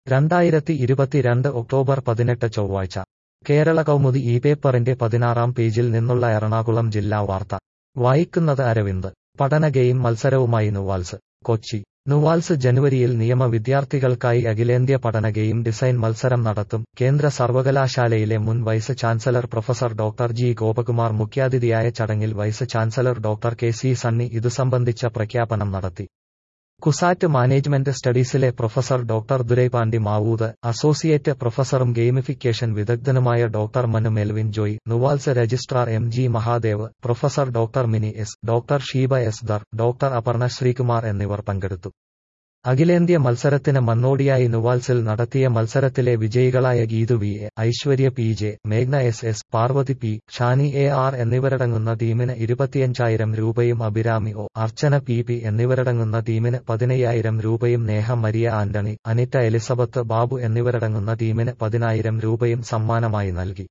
രണ്ടായിരത്തി ഇരുപത്തിരണ്ട് ഒക്ടോബർ പതിനെട്ട് ചൊവ്വാഴ്ച കേരള കൗമുദി ഈ പേപ്പറിന്റെ പതിനാറാം പേജിൽ നിന്നുള്ള എറണാകുളം ജില്ലാ വാർത്ത വായിക്കുന്നത് അരവിന്ദ് പഠന ഗെയിം മത്സരവുമായി നുവാൽസ് കൊച്ചി നുവാൽസ് ജനുവരിയിൽ നിയമ വിദ്യാർത്ഥികൾക്കായി അഖിലേന്ത്യാ പഠന ഗെയിം ഡിസൈൻ മത്സരം നടത്തും കേന്ദ്ര സർവകലാശാലയിലെ മുൻ vice chancellor professor doctor G Gopakumar മുഖ്യാതിഥിയായ ചടങ്ങിൽ vice chancellor doctor K C Sunny ഇതു സംബന്ധിച്ച പ്രഖ്യാപനം നടത്തി കുസാറ്റ് മാനേജ്മെന്റ് സ്റ്റഡീസിലെ professor doctor Duraipandi Mavooth associate പ്രൊഫസറും ഗെയിമിഫിക്കേഷൻ വിദഗ്ധനുമായ doctor Manu Melvin Joy NUALS registrar M G Mahadev professor doctor Mini S doctor Sheeba S Dhar doctor Aparna Sreekumar എന്നിവർ പങ്കെടുത്തു അഖിലേന്ത്യാ മത്സരത്തിന് മുന്നോടിയായി നുവാൽസിൽ നടത്തിയ മത്സരത്തിലെ വിജയികളായ Geethu V A Aishwarya P J മേഘ്ന S S Parvathy P Shani A R എന്നിവരടങ്ങുന്ന ടീമിന് ഇരുപത്തിയഞ്ചായിരം രൂപയും Abhirami O Archana P P എന്നിവരടങ്ങുന്ന ടീമിന് പതിനയ്യായിരം രൂപയും Neha Maria Antony Anita Elizabeth Babu എന്നിവരടങ്ങുന്ന ടീമിന് പതിനായിരം രൂപയും സമ്മാനമായി നൽകി